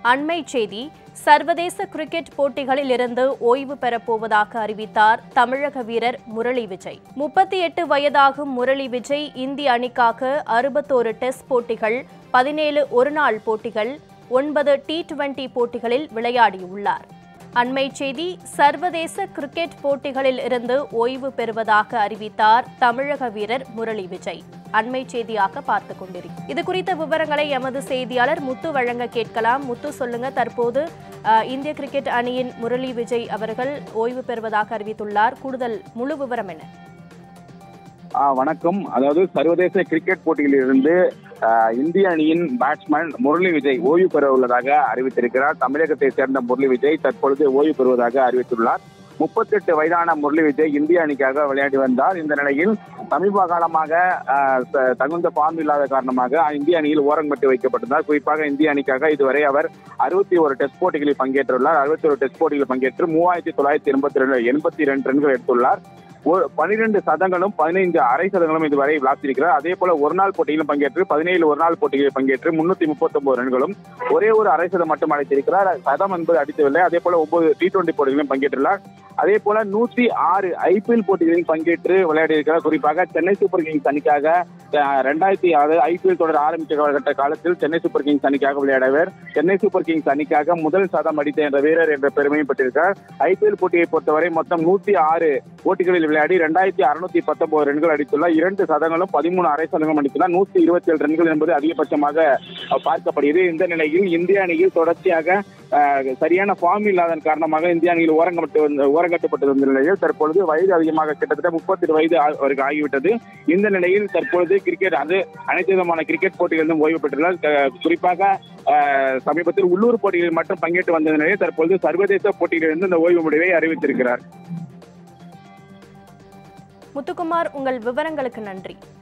அண்மை செய்தி சர்வதேச கிரிக்கெட் போட்டிகளில் இருந்து ஓய்வு பெறப்போவதாக அறிவித்தார் தமிழக வீரர் முரளி விஜய் முப்பத்தி எட்டு வயதாகும் முரளி விஜய் இந்திய அணிக்காக அறுபத்தோரு டெஸ்ட் போட்டிகள் பதினேழு ஒருநாள் போட்டிகள் ஒன்பது டி டுவெண்டி போட்டிகளில் விளையாடியுள்ளார் அண்மை செய்தி சர்வதேச கிரிக்கெட் போட்டிகளில் இருந்து ஓய்வு பெறுவதாக அறிவித்தார் தமிழக வீரர் முரளி விஜய் அண்மை செய்தியாக பார்த்துக் கொண்டிருக்கிறோம் இது குறித்த விவரங்களை எமது செய்தியாளர் முத்து வழங்க கேட்கலாம் முத்து சொல்லுங்க தற்போது அஹ், இந்திய கிரிக்கெட் அணியின் முரளி விஜய் அவர்கள் ஓய்வு பெறுவதாக அறிவித்துள்ளார் கூடுதல் முழு விவரம் என்ன ஆ, வணக்கம் அதாவது சர்வதேச கிரிக்கெட் போட்டியிலிருந்து ஆ, இந்திய அணியின் பேட்ஸ்மேன் முரளி விஜய் ஓய்வு பெற உள்ளதாக அறிவித்திருக்கிறார் தமிழகத்தை சேர்ந்த முரளி விஜய் தற்பொழுது ஓய்வு பெறுவதாக அறிவித்துள்ளார் முப்பத்தெட்டு வயதான முரளி விஜய் இந்திய அணிக்காக விளையாடி வந்தார் இந்த நிலையில் சமீப காலமாக ஆ, ச- தகுந்த ஃபார்ம் இல்லாத காரணமாக இந்திய அணியில் ஓரங்கட்டு வைக்கப்பட்டிருந்தார் குறிப்பாக இந்திய அணிக்காக இதுவரை அவர் அறுபத்தி ஒரு டெஸ்ட் போட்டிகளில் பங்கேற்றுள்ளார் அறுபத்தி ஒரு டெஸ்ட் போட்டிகளில் பங்கேற்று மூவாயிரத்தி தொள்ளாயிரத்தி எண்பத்தி ரெண்டு எண்பத்தி ரெண்டு ரன்கள் எடுத்துள்ளார் ஒரு பனிரெண்டு சதங்களும் பதினைந்து அரை சதங்களும் இதுவரை விளாசிருக்கிறார் அதே போல ஒரு நாள் போட்டியிலும் பங்கேற்று பதினேழு ஒரு நாள் போட்டிகளில் பங்கேற்று முன்னூத்தி முப்பத்தி ஒன்பது ரன்களும் ஒரே ஒரு அரை சதம் மட்டும் அடித்திருக்கிறார் சதம் என்பது அடித்தவில்லை அதே போல ஒன்பது டி டுவெண்டி போட்டிகளிலும் பங்கேற்றுள்ளார் அதே போல நூத்தி ஆறு ஐபிஎல் போட்டிகளில் பங்கேற்று விளையாடி இருக்கிறார் குறிப்பாக சென்னை சூப்பர் கிங்ஸ் அணிக்காக அஹ், ரெண்டாயிரத்தி அதாவது ஐபிஎல் தொடர் ஆரம்பித்த காலத்தில் சென்னை சூப்பர் கிங்ஸ் அணிக்காக விளையாடவர் சென்னை சூப்பர் கிங்ஸ் அணிக்காக முதல் சதம் அடித்த என்ற வீரர் என்ற பெருமையும் பெற்றிருக்கிறார் ஐபிஎல் போட்டியை பொறுத்தவரை மொத்தம் நூத்தி ஆறு போட்டிகளில் விளையாடி ரெண்டாயிரத்தி அறுநூத்தி பத்தொன்பது ரன்கள் அடித்துள்ளார் இரண்டு சதங்களும் பதிமூணு அரை சதங்களும் அடித்துள்ளார் நூத்தி இருபத்தி ஏழு ரன்கள் என்பது அதிகபட்சமாக அஹ், பார்க்கப்படுகிறது இந்த நிலையில் இந்திய அணியில் தொடர்ச்சியாக அஹ், சரியான ஃபார்ம் இல்லாதன் காரணமாக இந்திய அணியில் ஓரங்கட்டு வந்த- ஓரங்கட்டப்பட்டு வந்த நிலையில் தற்பொழுது வயது அதிகமாக கிட்டத்தட்ட முப்பத்தி வயது ஆ- அவருக்கு ஆகிவிட்டது இந்த நிலையில் தற்பொழுது கிரிக்கெட் அது அனைத்து விதமான கிரிக்கெட் போட்டிகளிலும் ஓய்வு பெற்றுள்ளார் க- குறிப்பாக அஹ், சமீபத்தில் உள்ளூர் போட்டிகளில் மட்டும் பங்கேற்று வந்த நிலையில் தற்பொழுது சர்வதேச போட்டியிலிருந்து இந்த ஓய்வு முடிவை அறிவித்திருக்கிறார் முத்துக்குமார் உங்கள் விவரங்களுக்கு நன்றி